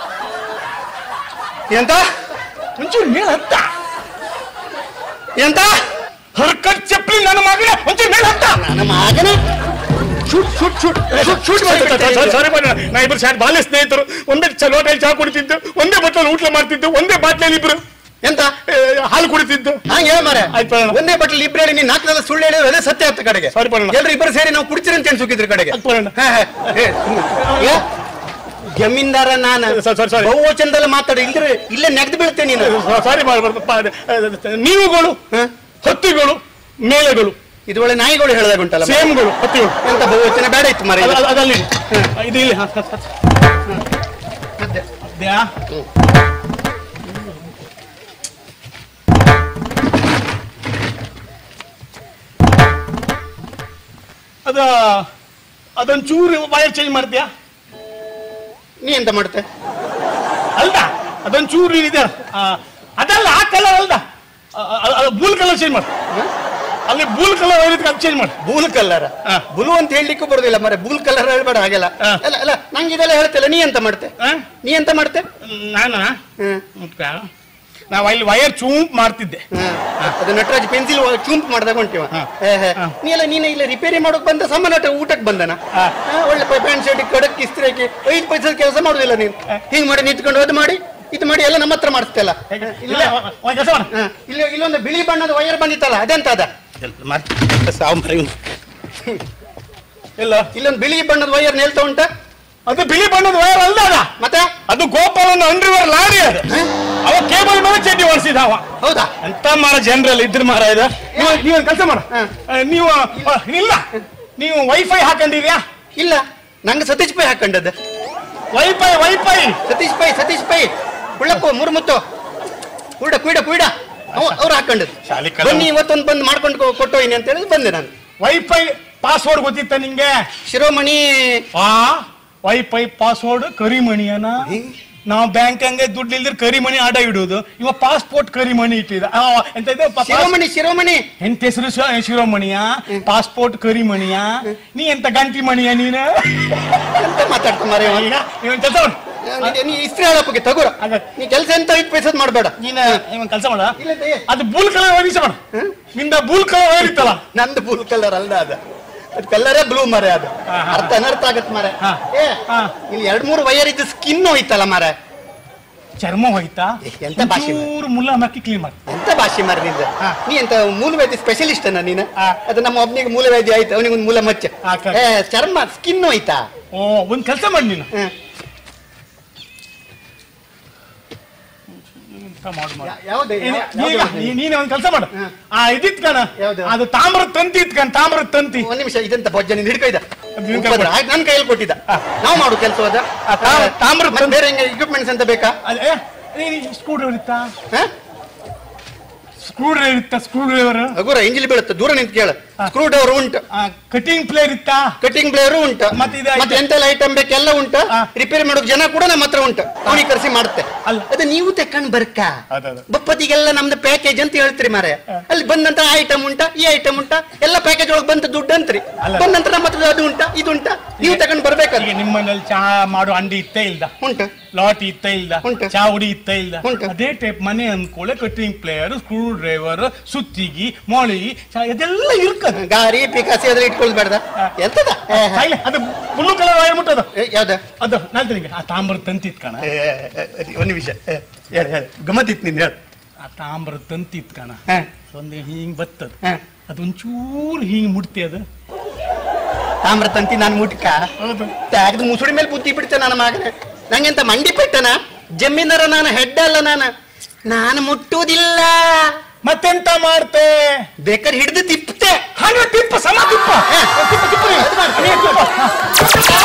ಎಂತ ಒಂಚೂರು ಮೇಲೆ ಹತ್ತ ಎಂತ ಹರ್ಕಟ್ ಚಪ್ಪಲಿ ನನ್ನ ಮಗನೇ ಒಂಚೂರು ಮೇಲೆ ಹತ್ತ ನನ್ನ ಮಗನ shoot shoot shoot shoot shoot ಸಾರಿ ನಾ ಇಬ್ರು ಶಾಟ್ ಬಾಲ್ಯ ಸ್ನೇಹಿತರು ಒಂದೇ ಚಲೋಟಲ್ಲಿ ಚಾ ಕುಡಿತಿದ್ದು ಒಂದೇ ಬಟ್ಟಲು ಊಟ ಮಾಡ್ತಿದ್ದು ಒಂದೇ ಬಾಟ್ಲಲ್ಲಿ ಇಬ್ರು ಎಂತ ಏ, ಹಾಲು ಕುಡಿತಿದ್ದು ಹಂಗೆ ಹೇಳ ಮಾರೆ ಆಯ್ತು ಪರಣ. ಒಂದೇ ಬಟ್ಲಿ ಇಬ್ರು ಹೇಳಿ ನೀನ್ ನಾಲ್ಕಲ್ಲ ಸುಳ್ಳು ಹೇಳಿದ್ರೆ ಅದೇ ಸತ್ಯ ಆಯ್ತು ಕಡೆಗೆ Sorry ಪರಣ. ಎಲ್ರು ಇಬ್ಬರು ಸೇರಿ ನಾವು ಕುಡಿತೀರಿ ಅಂತ ಎಣ್ಸುಕಿದ್ರು ಕಡೆಗೆ ಆಯ್ತು ಪರಣ. ಹೇ, ಹೇ, ಹೇ, ಸುಮ್ನೆ. ಏ, ಜಮೀನ್ದಾರ ನಾನು Sorry, sorry, sorry. ಬಹುವಚನದಲ್ಲಿ ಮಾತಾಡಿ ಇಲ್ದ್ರೆ ಇಲ್ಲೇ ನೆಗ್ದು ಬೀಳ್ತೇನೆ ನೀನು ಸಾರಿ ಮಾಡಬಾರ್ದು ನೀವುಗಳು ಹ? ಹತ್ತಿಗಳು ಮೇಲೆಗಳು ಇದು ಒಳ್ಳೆ ನಾಯಿಗಳು ಹೇಳ್ದಾಗ ಉಂಟಲ್ಲ ಸೇಮ್ಗಳು ಹತ್ತಿಗಳು ಎಂತ ಬಹುವಚನ ಬೇಡ ಇತ್ತು ಮರ ಅದು- ಅದು- ಅದಲ್ಲಿ ಇದು ಇಲ್ಲಿ ಹ, ಹ, ಹ. ಅದ್ಯಾ? ಅದ ಅದೊಂದ್ ಚೂರು ವೈರ್ ಚೇಂಜ್ ಮಾಡ್ತೀಯಾ ನೀ ಎಂತ ಮಾಡ್ತೆ ಅಲ್ದ ಅದೊಂದ್ ಚೂರು ಇದೆ ಆ, ಅದಲ್ಲ ಆ ಕಲರ್ ಅಲ್ದ ಬೂಲ್ ಕಲರ್ ಚೇಂಜ್ ಮಾಡು ಅಲ್ಲಿ ಬೂಲ್ ಕಲರ್ ವೈರ್ ಚೇಂಜ್ ಮಾಡು ಬೂಲ್ ಕಲರ್ ಹಾ. ಬುಲು ಅಂತ ಹೇಳಲಿಕ್ಕೂ ಬರುದಿಲ್ಲ ಮರೆ ಬೂಲ್ ಕಲರ್ ಹೇಳ್ಬೇಡ ಹಾಗೆಲ್ಲ ಹಾ. ಅಲ್ಲ ಅಲ್ಲ ನಂಗೆ ಇದೆಲ್ಲ ಹೇಳ್ತಿಲ್ಲ ನೀ ಎಂತ ಮಾಡ್ತೆ ಆ? ನೀ ಎಂತ ಮಾಡ್ತೆ ನಾನ ಹ್ಮ್. ಮುಟ್ಕ? ನಾವು ಅಲ್ಲಿ ವೈರ್ ಚೂಂಪ್ ಮಾಡ್ತಿದ್ದೆ ಹಾ. ಅದು ನಟರಾಜ್ ಪೆನ್ಸಿಲ್ ಚೂಂಪ್ ಮಾಡ್ದಾಗ ಹೊಂಟಿವ ಹಾ. ಏ, ಹೇ. ಹಾ. ನೀ ಎಲ್ಲ ನೀನ ಇಲ್ಲ ರಿಪೇರಿ ಮಾಡೋಕ್ ಬಂದ ಸಾಮಾನ್ಯ ಊಟಕ್ಕೆ ಬಂದನ ಹಾ. ಹಾ, ಒಳ್ಳೆ ಪ್ಯಾಂಟ್ ಶರ್ಟ್ ಕಡಕ್ ಇಸ್ತ್ರಿ ಹಾಕಿ ಐದು ಪೈಸದ ಕೆಲಸ ಮಾಡುದಿಲ್ಲ ನೀನು ಹಿಂಗ್ ಮಾಡಿ ನಿಂತ್ಕೊಂಡು ಅದು ಮಾಡಿ ಇದು ಮಾಡಿ ಎಲ್ಲ ನಮ್ಮ ಹತ್ರ ಮಾಡಿಸ್ತಲ್ಲ ಇಲ್ಲ ಒಂದ್ ಕೆಲಸ ಮಾಡು ಹಾ. ಇಲ್ಲಿ ಇಲ್ಲೊಂದು ಬಿಳಿ ಬಣ್ಣದ ವೈರ್ ಬಂದಿತ್ತಲ್ಲ ಅದೆಂತ ಅದ ಸಾವು ಮರಿ ಉಂಟು. ಇಲ್ಲ ಇಲ್ಲೊಂದು ಬಿಳಿ ಬಣ್ಣದ ವೈರ್ ನೇಲ್ತಾ ಉಂಟ ಅದು ಬಿಳಿ ಬಣ್ಣದ ವೈರ್ ಅಲ್ದ ಅದ ಮತ್ತೆ ಅದು ಗೋಪಾಲನ ಅಂಡರ್ವೇರ್ ಲಾರಿ ಅದು ಅವ ಕೇಬಲ್ ಮೇಲೆ ಚಡ್ಡಿ ಹೊಡ್ಸಿದ ಅವ ಹೌದಾ ಅಂತ ಮಾರ ಜನರಲ್ ಇದ್ರ ಮಾರ ಇದು ನೀವು ನೀವೊಂದು ಕೆಲಸ ಮಾಡ ಹಾ. ನೀವು ಆ, ಇಲ್ಲ ನೀವು ವೈಫೈ ಹಾಕೊಂಡಿದ್ಯಾ ಇಲ್ಲ ನಂಗೆ ಸತೀಶ್ ಪೈ ಹಾಕೊಂಡದ್ದು ವೈಫೈ ವೈಫೈ ಸತೀಶ್ ಪೈ ಸತೀಶ್ ಪೈ ಕುಳ್ಳಪ್ಪು ಮುರುಮುತ್ತು ಕುಯ್ಡ ಕುಯ್ಡ ಕುಯ್ಡ ಅವ್ರು ಹಾಕೊಂಡದ್ದು ಶಾಲಿ ಕಲ- ಬನ್ನಿ ಇವತ್ತೊಂದು ಬಂದು ಮಾಡ್ಕೊಂಡು ಕೊ- ಕೊಟ್ಟು ಹೋಯ್ನಿ ಅಂತ ಹೇಳಿ ಬಂದೆ ನಾನು ವೈಫೈ ಪಾಸ್ವರ್ಡ್ ಗೊತ್ತಿತ್ತ ನಿಂಗೆ ಶಿರೋಮಣಿ ಆ ವೈಫೈ ಪಾಸ್ವರ್ಡ್ ಕರಿಮಣಿಯನ ನಾವು ಬ್ಯಾಂಕ್ ಹಂಗೆ ದುಡ್ಡು ಇಲ್ದ್ರೆ ಕರಿಮಣಿ ಆಡ ಇಡುದು ಇವ ಪಾಸ್ಪೋರ್ಟ್ ಕರಿಮಣಿ ಇಟ್ಟಿದ ಆ, ಎಂತ ಇದೆ ಪ- ಪಾಸ್- ಶಿರೋಮಣಿ ಶಿರೋಮಣಿ ಎಂತ ಹೆಸರು ಶ- ಶಿರೋಮಣಿಯ ಪಾಸ್ಪೋರ್ಟ್ ಕರಿಮಣಿಯ ನೀ ಎಂತ ಗಂಟಿ ಮಣಿಯ ನೀನು ಅಂತ ಮಾತಾಡ್ತಾ ಮಾರ ಈಗ ಇವನ್ ಕೆಲಸ ಮಾಡು ನೀ ಇಸ್ತ್ರಿ ಹೇಳಪ್ಪಗೆ ತಗೋರ ಅದೇ. ನೀ ಕೆಲಸ ಎಂತ ಐದು ಪೈಸದ್ ಮಾಡಬೇಡ ನೀನ ಇವನ್ ಕೆಲಸ ಮಾಡ ಇಲ್ಲ ದಯ್ಯ. ಅದು ಬೂಲ್ ಕಲರ್ ವೈರಿಸ ಮಾಡ ನಿಂದ ಬೂಲ್ ಕಲರ್ ವೈರ್ ಇತ್ತಲ್ಲ ನಂದು ಬ್ಲೂ ಕಲರ್ ಅಲ್ಲ ಅದು ಅದು ಕಲರೇ ಬ್ಲೂ ಮರೆ ಅದು ಹಾ, ಹಾ. ಅರ್ಥ ಅನರ್ಥ ಆಗತ್ ಮಾರೆ ಹಾ. ಏ ಹಾ. ಇಲ್ಲಿ ಎರಡ್ ಮೂರು ವೈರ್ ಇದ್ದು ಸ್ಕಿನ್ ಹೋಯ್ತಲ್ಲ ಮಾರೆ ಚರ್ಮ ಹೋಯ್ತಾ ಏ, ಎಂತ ಭಾಷೆ ಇದು? ಚೂರು ಮುಲ್ಲ ಮಕ್ಕಿ ಕ್ಲೀನ್ ಮಾಡಿ ಎಂತ ಭಾಷೆ ಮಾರ ನಿಂದ ಹಾ. ನೀ ಎಂತ ಮೂಲವೇದಿ ಸ್ಪೆಷಲಿಸ್ಟ್ ಅನ್ನ ನೀನು ಹಾ. ಅದು ನಮ್ಮ ಒಬ್ನಿಗೆ ಮೂಲವೇದಿ ಆಯ್ತು ಅವನಿಗೆ ಒಂದು ಮೂಲ ಮಚ್ಚ ಹಾ, correct. ಏ ಚರ್ಮ ಸ್ಕಿನ್ ಹೋಯ್ತಾ ಓ ಒಂದ್ ಕೆಲಸ ಮಾಡಿ ನೀನು ಹ್ಮ್. ಎಂತ ಮಾಡು ಮಾಡು. ಯಾ- ಯಾವ್ದು? ನೀನು- ಯಾ- ಈಗ ಯಾವ್ದು? ನೀ- ನೀನು ಒಂದ್ ಕೆಲಸ ಮಾಡು ಹ್ಮ್. ಆ ಇದಿತ್ ಕಣ ಯಾವ್ದು? ಅದು ತಾಮ್ರದ ತಂತಿ ಇತ್ ಕಣ ತಾಮ್ರದ ತಂತಿ ಒಂದ್ ನಿಮಿಷ ಇದಂತ ಬೊಜ್ಜ ನೀನ್ ಹಿಡ್ಕೊಯ್ದ ಅದು ನಿನ್ ಕೈ ಕೊಡು. ನನ್ನ ಕೈಯಲ್ಲಿ ಕೊಟ್ಟಿದ್ದ ನಾವು ಮಾಡು ಕೆಲಸ ಅದ ಆ, ತಾ- ತಾಮ್ರದ ಮತ್ತೆ ಬೇರೆ ಹೆಂಗೆ ಇಕ್ವಿಪ್ಮೆಂಟ್ಸ್ ಅಂತ ಬೇಕಾ ಸ್ಕ್ರೂ ಡ್ರೈವರ್ ಇತ್ತಾ ಹಾ? ಸ್ಕ್ರೂ ಡ್ರೈವರ್ ಇತ್ತಾ ಸ್ಕ್ರೂ ಡ್ರೈವರ್ ಹಗುರ ಇಂಜಿಲಿ ಬೀಳುತ್ತೆ ದೂರ ನಿಂತು ಕೇಳು ಸ್ಕ್ರೂ ಡ್ರೈವರ್ ಉಂಟು ಕಟಿಂಗ್ ಪ್ಲೇಯರ್ ಇತ್ತಾ ಕಟಿಂಗ್ ಪ್ಲೇಯರ್ ಉಂಟು ಮತ್ತೆ ಇದು ಮತ್ತೆ ಎಂತೆಲ್ಲ ಐಟಮ್ ಬೇಕೆಲ್ಲ ಉಂಟು ಹಾ. ರಿಪೇರಿ ಮಾಡೋಕ್ ಜನ ಕೂಡ ನಮ್ಮ ಹತ್ರ ಉಂಟು ಅವನಿಗೆ ಕರೆಸಿ ಮಾಡುತ್ತೆ ಅಲ್ಲ. ಅದು ನೀವು ತೆಕ್ಕೊಂಡ್ ಬರ್ಕ ಅದದು. ಬಪ್ಪತ್ತಿಗೆಲ್ಲ ನಮ್ದು ಪ್ಯಾಕೇಜ್ ಅಂತ ಹೇಳ್ತೀರಿ ಮಾರೆ ಅಲ್ಲಿ ಬಂದ ನಂತರ ಐಟಮ್ ಉಂಟಾ ಈ ಐಟಮ್ ಉಂಟಾ ಎಲ್ಲ ಪ್ಯಾಕೇಜ್ ಒಳಗೆ ಬಂತ ದುಡ್ಡು ಅಂತ್ರಿ ಅಲ್ಲ. ಬಂದ ನಂತರ ನಮ್ಮ ಹತ್ರ ಅದು ಉಂಟಾ ಇದು ಉಂಟಾ ನೀವು ತಗೊಂಡ್ ಬರ್ಬೇಕಾದ್ರೆ ಈಗ ನಿಮ್ಮನೇಲಿ ಚಹಾ ಮಾಡೋ ಅಂಡಿ ಇತ್ತೇ ಇಲ್ದ ಉಂಟು ಲಾಟಿ ಇತ್ತ ಇಲ್ದ ಉಂಟು. ಚಾವಡಿ ಇತ್ತ ಇಲ್ದ ಉಂಟು. ಅದೇ ಟೈಪ್ ಮನೆ ಅಂದ್ಕೊಳ್ಳೆ ಕಟಿಂಗ್ ಪ್ಲೇಯರ್ ಸ್ಕ್ರೂ ಡ್ರೈವರ್ ಸುತ್ತಿಗಿ ಮೊಳಿ ಚ- ಇದೆಲ್ಲ ಇರ್ಕದ ಗಾರಿ ಪಿಕಾಸಿ ಅದ್ರ ಇಟ್ಕೊಳ್ಬೇಡ್ದ ಎಂತದ ಏ, ಹೇ. ಕಾಯಿಲೆ ಅದು ಬ್ಲೂ ಕಲರ್ ಆಯ್ ಮುಟ್ಟದ ಏ, ಯಾವ್ದ ಅದು ನಾಲ್ಕು ಆ ತಾಮ್ರ ತಂತಿ ಇತ್ ಕಣ ಏ, ಏ, ಏ, ಒಂದ್ ನಿಮಿಷ ಏ, ಹೇಳು ಹೇಳು ಗಮ್ಮತ್ತಿತ್ತು ನಿಂದು ಹೇಳು ಆ ತಾಮ್ರ ತಂತಿ ಇತ್ ಕಣ ಹಾ, ಒಂದು ಹಿಂಗ್ ಬತ್ತದ ಹಾ. ಅದೊಂಚೂರು ಹಿಂಗ್ ಮುಟ್ತಿ ಅದು ತಾಮ್ರ ತಂತಿ ನಾನು ಮುಟ್ಕ ಹೌದು ತೆಗೆದು ಮುಸುಡಿ ಮೇಲೆ ಬುದ್ಧಿ ಬಿಡ್ತೆ ನನ್ನ ಮಗನೇ ನಂಗೆಂತ ಮಂಡಿ ಪೆಟ್ಟನ ಜಮೀನರ ನಾನು ಹೆಡ್ ಅಲ್ಲ ನಾನು ನಾನು ಮುಟ್ಟುವುದಿಲ್ಲ ಮತ್ತೆಂತ ಮಾಡ್ತೆ ಬೇಕಾದ್ರೆ ಹಿಡಿದು ತಿಪ್ಪತೆ ಹಾಗೆ ತಿಪ್ಪ ಸಮ ತಿಪ್ಪ ತಿಪ್ಪ ತಿಪ್ಪ ನೀನು. ನೀನು ತಿಪ್ಪ.